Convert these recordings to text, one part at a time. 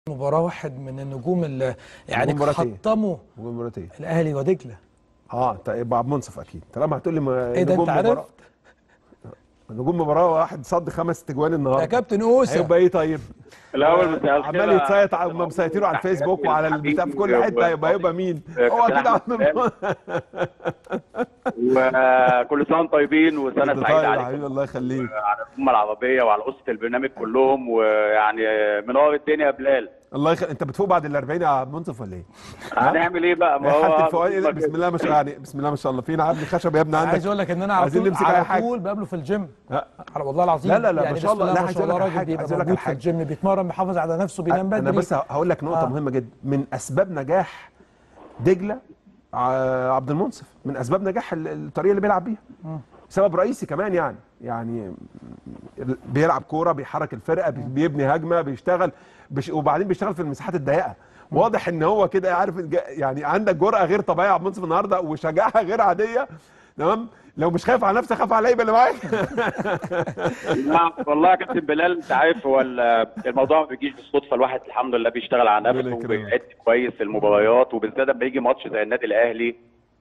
مباراة واحد من النجوم اللي يعني نجوم مباراة إيه؟ حطموا نجوم مباراة ايه؟ الاهلي ودجله اه طيب عبد المنصف اكيد طالما هتقول لي ما- ايه ده نجوم انت مباراة- عارف نجوم مباراه واحد صد خمس تجوان يا النهارده كابتن اوسه هيبقى ايه طيب؟ الاول مساء الخير عمال يتسيط على- هم مسيطرين على الفيسبوك وعلى البتاع في كل حته يبقى يبقى مين؟ هو اكيد عبد المنصف وكل سنه وانتم طيبين وسنه طيب سعيده يا عليكم حبيبي الله يخليك على الامه العربيه وعلى اسره البرنامج كلهم ويعني منور الدنيا يا بلال الله يخليك انت بتفوق بعد ال 40 يا عبد المنصف ولا ايه؟ هنعمل ايه بقى ايه حاله الفوقان إيه؟ بسم الله ما شاء الله يعني بسم الله ما شاء الله فينا عبد خشب يا ابني عايز عندك اقول لك ان انا على عايزين طول نمسك أي على حاجة. طول بقابله في الجيم لا. على والله العظيم لا، لا، لا، يعني ما شاء بسم الله. لا، ما عايز شاء أقول لك الله على راجل حاجة، بيبقى عايز أقول لك موجود على في حاجة. الجيم بيتمرن بيحافظ على نفسه بينام بدري انا بس هقول لك نقطه آه. مهمه جدا من اسباب نجاح دجله ع- عبد المنصف من اسباب نجاح ال- الطريقه اللي بيلعب بيها سبب رئيسي كمان يعني يعني بيلعب كوره بيحرك الفرقه بي- بيبني هجمه بيشتغل بيش وبعدين بيشتغل في المساحات الضيقه واضح ان هو كده عارف الج- يعني عندك جرأه غير طبيعيه يا عبد المنصف النهارده وشجاعه غير عاديه تمام لو مش خايف على نفسك خاف على اللعيبه اللي معاك لا والله يا كابتن بلال انت عارف هو ال- الموضوع ما بيجيش بالصدفه الواحد الحمد لله بيشتغل على ربنا نفسه يكرمك. وبيأدي كويس في المباريات وبالذات لما يجي ماتش زي النادي الاهلي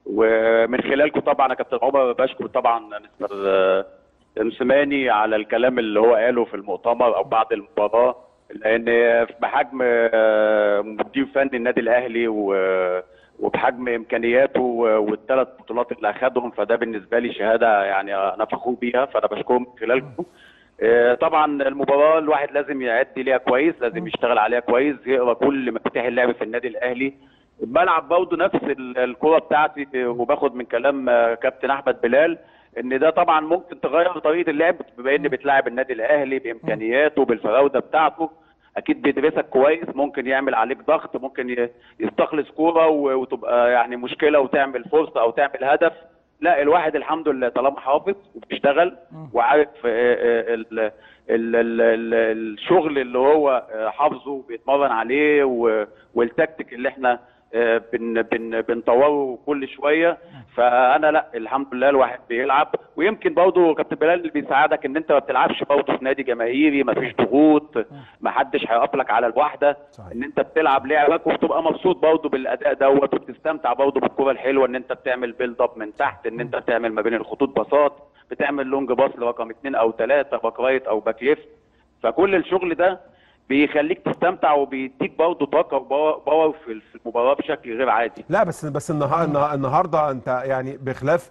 ومن خلالكم طبعا يا كابتن عمر بشكر طبعا مستر آه، موسيماني على الكلام اللي هو قاله في المؤتمر او بعد المباراه لان بحجم آه، مدير فني النادي الاهلي و- وبحجم امكانياته والثلاث بطولات اللي اخذهم فده بالنسبه لي شهاده يعني انا فخور بيها فانا بشكرهم من خلالكم آه، طبعا المباراه الواحد لازم يعد ليها كويس لازم يشتغل عليها كويس يقرا كل مفاتيح اللعب في النادي الاهلي الملعب برضه نفس ال- الكره بتاعتي آه، وباخد من كلام آه، كابتن احمد بلال ان ده طبعا ممكن تغير طريقه اللعب بما ان بتلاعب النادي الاهلي بامكانياته بالفراوده بتاعته اكيد بيدرسك كويس ممكن يعمل عليك ضغط ممكن ي- يستخلص كوره و- وتبقى يعني مشكله وتعمل فرصه او تعمل هدف لا الواحد الحمد لله طالما حافظ وبيشتغل وعارف آه، آه، ال- ال- ال- ال- الشغل اللي هو آه، حافظه وبيتمرن عليه و- والتكتيك اللي احنا آه، بن بن بنطوره كل شويه فانا لا الحمد لله الواحد بيلعب ويمكن برضه كابتن بلال اللي بيساعدك ان انت ما بتلعبش برضه في نادي جماهيري ما فيش ضغوط ما حدش هيقف لك على الواحده صحيح. ان انت بتلعب لعبك وبتبقى مبسوط برضه بالاداء دوت وبتستمتع برضه بالكره الحلوه ان انت بتعمل بيلد اب من تحت ان انت بتعمل ما بين الخطوط باصات بتعمل لونج باص لرقم اثنين او ثلاثه باك رايت او باك ليفت فكل الشغل ده بيخليك تستمتع وبيديك برضه طاقه وباور باور في في المباراه بشكل غير عادي لا بس بس النها- النها- النهارده انت يعني بخلاف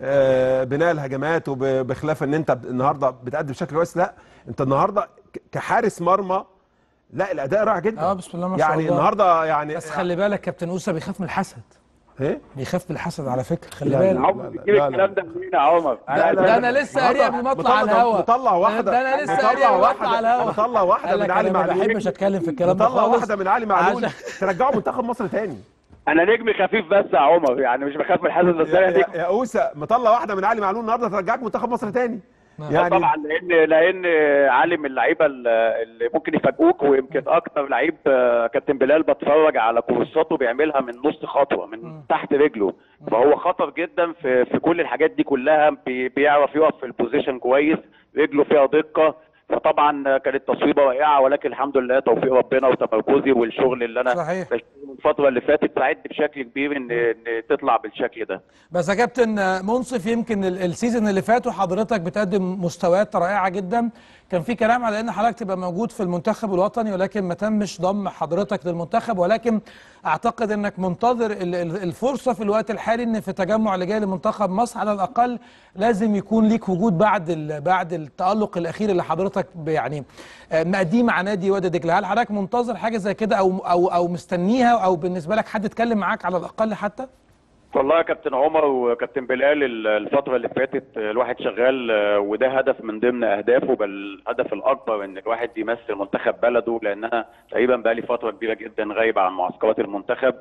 آه، بناء الهجمات وبخلاف ان انت النهارده بتأدي بشكل كويس لا انت النهارده ك- كحارس مرمى لا الاداء رائع جدا اه بسم الله ما شاء يعني الله. النهارده يعني بس خلي بالك كابتن اوسه بيخاف من الحسد ايه بيخاف من الحسد على فكره خلي لا، بالك لا، عمر لا، بتجيب لا، الكلام لا. ده منين يا عمر؟ لا، لا، ده انا لسه قاري قبل ما اطلع على الهوا مطلع واحده ده انا لسه مطلع قاري قبل ما واحدة- اطلع على الهوا مطلع واحده قال من لك علي انا ما معلول بحبش اتكلم في الكلام ده مطلع خالص واحده من علي معلول عشان- ترجعه منتخب مصر تاني انا نجم خفيف بس يا عمر يعني مش بخاف من الحسد بس يا, انا يا, نجم يا اوسه مطلع واحده من علي معلول النهارده ترجعك منتخب مصر تاني يعني طبعا لان لان علي من اللعيبه اللي ممكن يفاجئوك ويمكن اكتر لعيب آه، كابتن بلال بتفرج على كورساته بيعملها من نص خطوه من تحت رجله فهو خطر جدا في في كل الحاجات دي كلها بي- بيعرف يقف في البوزيشن كويس رجله فيها دقه فطبعا كانت تصويبه رائعه ولكن الحمد لله توفيق ربنا وتمركزي والشغل اللي انا صحيح. بشتغله الفتره اللي فاتت ساعدني بشكل كبير ان ان تطلع بالشكل ده بس يا كابتن منصف يمكن ال- السيزون اللي فات وحضرتك بتقدم مستويات رائعه جدا كان في كلام على ان حضرتك تبقى موجود في المنتخب الوطني ولكن ما تمش ضم حضرتك للمنتخب ولكن اعتقد انك منتظر ال- ال- الفرصه في الوقت الحالي ان في التجمع اللي جاي لمنتخب مصر على الاقل لازم يكون ليك وجود بعد ال- بعد التالق الاخير اللي حضرتك ب- يعني آه، مأديه مع نادي وادي دجله هل حضرتك منتظر حاجه زي كده او او او مستنيها او بالنسبه لك حد اتكلم معاك على الاقل حتى؟ والله يا كابتن عمر وكابتن بلال ال- الفترة اللي فاتت الواحد شغال آه، وده هدف من ضمن أهدافه بل الهدف الأكبر إن الواحد يمثل منتخب بلده لأن أنا تقريبا بقالي فترة كبيرة جدا غايب عن معسكرات المنتخب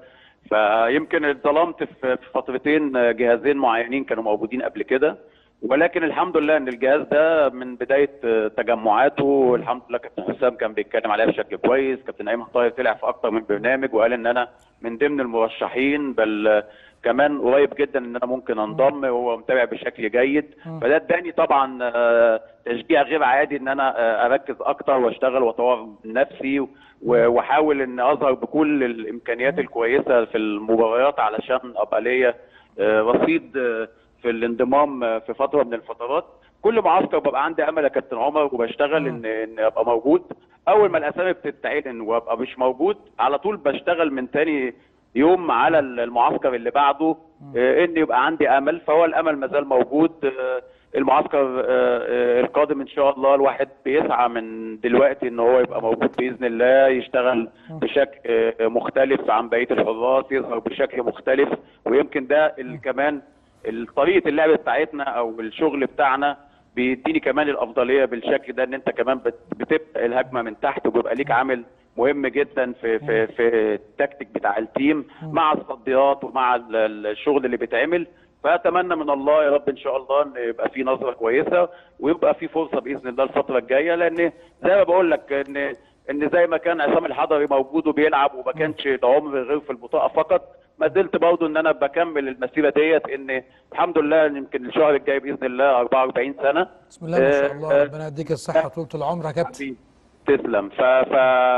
فيمكن اتظلمت في في فترتين آه، جهازين معينين كانوا موجودين قبل كده ولكن الحمد لله ان الجهاز ده من بدايه آه، تجمعاته الحمد لله كابتن حسام كان بيتكلم عليها بشكل كويس كابتن ايمن طاهر طلع في اكتر من برنامج وقال ان انا من ضمن المرشحين بل كمان قريب جدا ان انا ممكن انضم وهو متابع بشكل جيد فده اداني طبعا آه، تشجيع غير عادي ان انا آه، اركز اكتر واشتغل واطور من نفسي و- واحاول ان اظهر بكل الامكانيات الكويسه في المباريات علشان ابقى ليا آه، رصيد آه، في الانضمام آه، في فتره من الفترات كل معسكر ببقى عندي امل يا كابتن عمر وبشتغل ان ان ابقى موجود اول ما الاسامي بتتعلن وابقى مش موجود على طول بشتغل من تاني يوم على المعسكر اللي بعده آه، ان يبقى عندي امل فهو الامل ما زال موجود آه، المعسكر آه، آه، القادم ان شاء الله الواحد بيسعى من دلوقتي ان هو يبقى موجود باذن الله يشتغل بشكل آه، مختلف عن بقيه الحراس يظهر بشكل مختلف ويمكن ده ال- كمان طريقه اللعب بتاعتنا او الشغل بتاعنا بيديني كمان الافضليه بالشكل ده ان انت كمان بت- بتبدا الهجمه من تحت وبيبقى ليك عامل مهم جدا في في في التكتيك بتاع التيم مع التصديات ومع ال- ال- الشغل اللي بيتعمل فاتمنى من الله يا رب ان شاء الله ان يبقى في نظره كويسه ويبقى في فرصه باذن الله الفتره الجايه لان زي ما بقول لك ان ان زي ما كان عصام الحضري موجود وبيلعب وما كانش ده عمر غير في البطاقه فقط ما زلت برضه ان انا بكمل المسيره ديت ان الحمد لله يمكن الشهر الجاي باذن الله 44 سنه بسم الله ما شاء آه، الله آه، ربنا يديك الصحه طولة العمر يا كابتن حبيبي. تسلم ف... ف...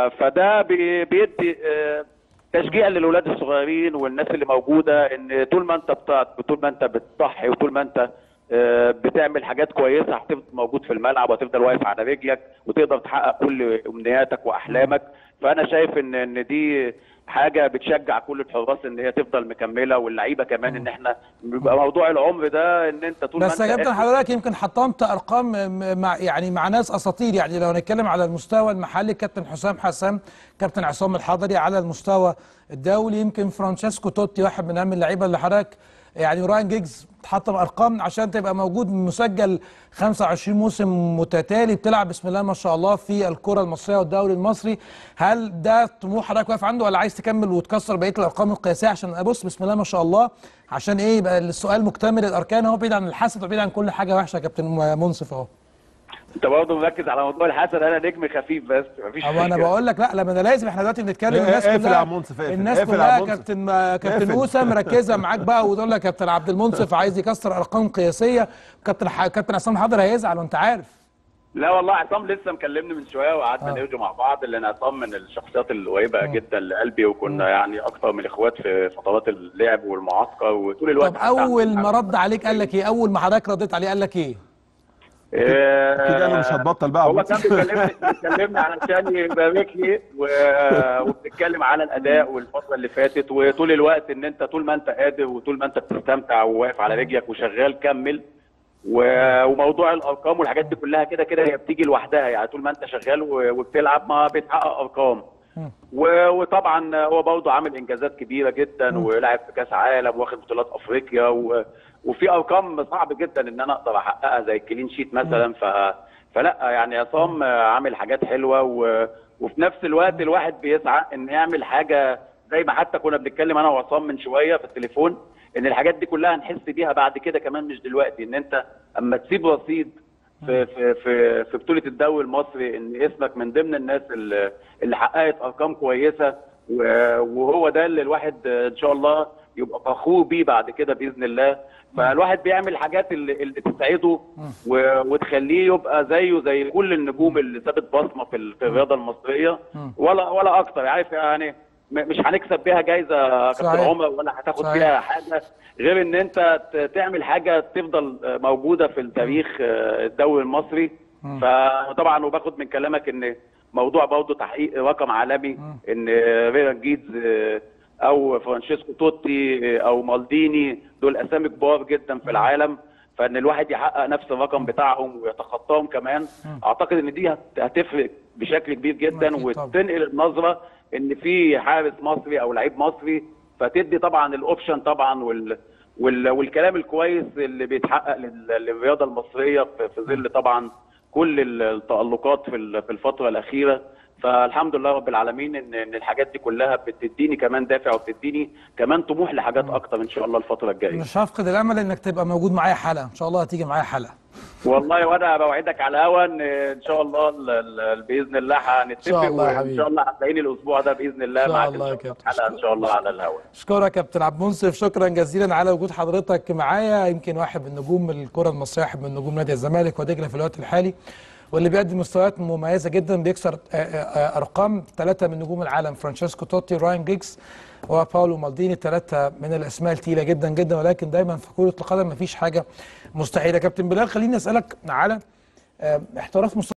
فده بي... بيدي آه، تشجيع للاولاد الصغيرين والناس اللي موجوده ان طول ما انت بتاع طول ما انت بتضحي وطول ما انت آه، بتعمل حاجات كويسه هتفضل موجود في الملعب وهتفضل واقف على رجلك وتقدر تحقق كل امنياتك واحلامك فانا شايف ان ان دي حاجه بتشجع كل الحراس ان هي تفضل مكمله واللعيبه كمان ان احنا بيبقى موضوع العمر ده ان انت طول بس ما يا انت كابتن قاعد- حضرتك يمكن حطمت ارقام م- مع يعني مع ناس اساطير يعني لو نتكلم على المستوى المحلي كابتن حسام حسام كابتن عصام الحضري على المستوى الدولي يمكن فرانشيسكو توتي واحد من اهم اللعيبه اللي حضرتك يعني راين جيجز تحطم ارقام عشان تبقى موجود مسجل 25 موسم متتالي بتلعب بسم الله ما شاء الله في الكره المصريه والدوري المصري هل ده طموح حضرتك واقف عنده ولا عايز تكمل وتكسر بقيه الارقام القياسيه عشان ابص بسم الله ما شاء الله عشان ايه يبقى السؤال مكتمل الاركان اهو بعيد عن الحسد وبعيد عن كل حاجه وحشه يا كابتن منصف اهو انت برضه مركز على موضوع الحسد انا نجم خفيف بس مفيش أو انا حاجة. بقول لك لا لما انا لازم احنا دلوقتي بنتكلم الناس اقفل كلها يا عم منصف، اقفل. الناس اقفل يا كلها عم منصف. كابتن كابتن اقفل. موسى مركزه معاك بقى وتقول لك كابتن عبد المنصف عايز يكسر ارقام قياسيه كابتن ح... كابتن عصام حضر هيزعل وانت عارف لا والله عصام لسه مكلمني من شويه وقعدنا آه. نرجع مع بعض لان عصام من الشخصيات القريبه جدا لقلبي وكنا يعني اكثر من اخوات في فترات اللعب والمعسكر وطول الوقت طب حتى اول عندنا- ما رد عليك قال لك ايه اول ما حضرتك رديت عليه قال لك ايه آه، كده انا مش هتبطل بقى يا هو منصف. كان بيكلمني بيكلمني علشان يبارك لي و- وبنتكلم على الاداء والفتره اللي فاتت وطول الوقت ان انت طول ما انت قادر وطول ما انت بتستمتع وواقف على رجلك وشغال كمل و- وموضوع الارقام والحاجات دي كلها كده كده هي بتيجي لوحدها يعني طول ما انت شغال و- وبتلعب ما بتحقق ارقام و- وطبعا هو برضه عامل انجازات كبيره جدا ولعب في كاس عالم واخد بطولات افريقيا و... وفي ارقام صعب جدا ان انا اقدر احققها زي الكلين شيت مثلا ف... فلا يعني عصام عامل حاجات حلوه و... وفي نفس الوقت الواحد بيسعى ان يعمل حاجه زي ما حتى كنا بنتكلم انا وعصام من شويه في التليفون ان الحاجات دي كلها هنحس بيها بعد كده كمان مش دلوقتي ان انت اما تسيب رصيد في في في في بطوله الدوري المصري ان اسمك من ضمن الناس اللي, اللي حققت ارقام كويسه و- وهو ده اللي الواحد ان شاء الله يبقى فخور بيه بعد كده باذن الله فالواحد بيعمل الحاجات اللي, اللي تسعده و- وتخليه يبقى زيه زي كل النجوم اللي سابت بصمه في ال- في الرياضه المصريه ولا ولا اكتر عارف يعني م- مش هنكسب بيها جايزه يا كابتن صحيح. عمر ولا هتاخد صحيح. فيها حاجه غير ان انت ت- تعمل حاجه تفضل موجوده في التاريخ آه، الدوري المصري فطبعا وباخد من كلامك ان موضوع برضه تحقيق رقم عالمي ان ريان جيدز آه، او فرانشيسكو توتي آه، او مالديني دول اسامي كبار جدا في العالم فان الواحد يحقق نفس الرقم بتاعهم ويتخطاهم كمان اعتقد ان دي هت- هتفرق بشكل كبير جدا أكيد طبعا. وتنقل النظره ان في حارس مصري او لعيب مصري فتدي طبعا الاوبشن طبعا وال وال والكلام الكويس اللي بيتحقق لل- للرياضه المصريه في في ظل طبعا كل التالقات في ال- في الفتره الاخيره فالحمد لله رب العالمين ان ان الحاجات دي كلها بتديني كمان دافع وبتديني كمان طموح لحاجات اكتر ان شاء الله الفتره الجايه مش هفقد الامل انك تبقى موجود معايا حلقه ان شاء الله هتيجي معايا حلقه والله وانا بوعدك على الهوا ان ان شاء الله ال- ال- باذن الله هنتفق شاء الله يا وان حبيبي. شاء الله هتلاقيني الاسبوع ده باذن الله إن شاء معاك الله يا إن شاء كابتن. الله حلقه ان شاء الله على الهوا اشكرك يا كابتن عبد المنصف شكرا جزيلا على وجود حضرتك معايا يمكن واحد من نجوم الكره المصريه واحد من نجوم نادي الزمالك ودجله في الوقت الحالي واللي بيقدم مستويات مميزه جدا بيكسر آه، آه، آه، ارقام ثلاثه من نجوم العالم فرانشيسكو توتي راين جيكس وباولو مالديني ثلاثه من الاسماء الثقيله جدا جدا ولكن دايما في كره القدم مفيش حاجه مستحيله كابتن بلال خليني اسالك على آه، احتراف مستوى